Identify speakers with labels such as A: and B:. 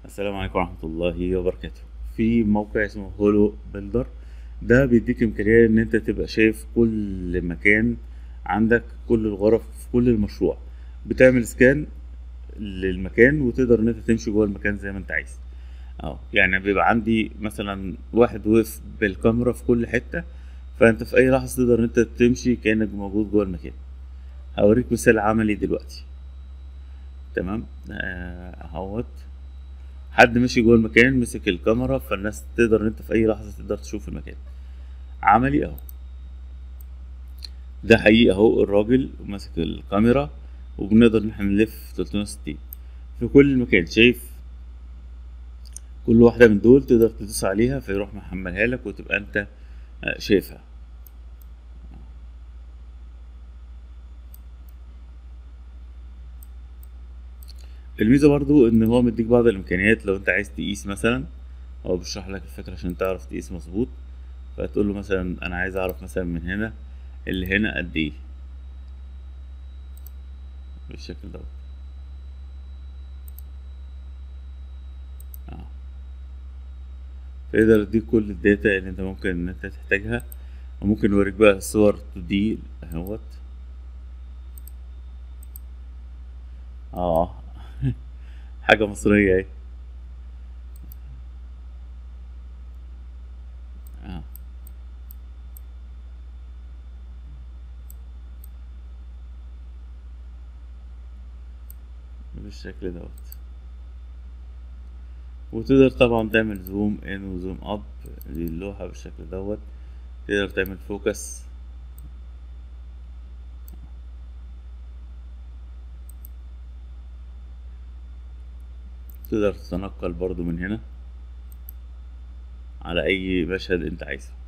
A: السلام عليكم ورحمة الله وبركاته في موقع اسمه هولو بيلدر ده بيديك إمكانية إن أنت تبقى شايف كل مكان عندك كل الغرف في كل المشروع بتعمل سكان للمكان وتقدر إن أنت تمشي جوه المكان زي ما أنت عايز اه يعني بيبقى عندي مثلا واحد وقف بالكاميرا في كل حتة فأنت في أي لحظة تقدر إن أنت تمشي كأنك موجود جوه المكان هوريك مثال عملي دلوقتي تمام آه، اهوت حد ماشي جوه المكان مسك الكاميرا فالناس تقدر ان انت في اي لحظه تقدر تشوف المكان عملي اهو ده حقيقي اهو الراجل ماسك الكاميرا وبنقدر ان احنا نلف 360 في كل مكان شايف كل واحده من دول تقدر تدوس عليها فيروح محملها لك وتبقى انت آه، شايفها الميزه برضو ان هو مديك بعض الامكانيات لو انت عايز تقيس مثلا هو بيشرح لك الفكره عشان تعرف تقيس مظبوط فتقول له مثلا انا عايز اعرف مثلا من هنا اللي هنا قد ايه بالشكل دوت اه فيقدر يديك كل الداتا اللي انت ممكن ان انت تحتاجها وممكن يوريك بقى الصور 2 دي اهوت اه حاجة مصرية اهي اه بالشكل دوت وتقدر طبعا تعمل زوم ان وزوم اب للوحة بالشكل دوت تقدر تعمل فوكس تقدر تتنقل برضو من هنا على اي مشهد انت عايزه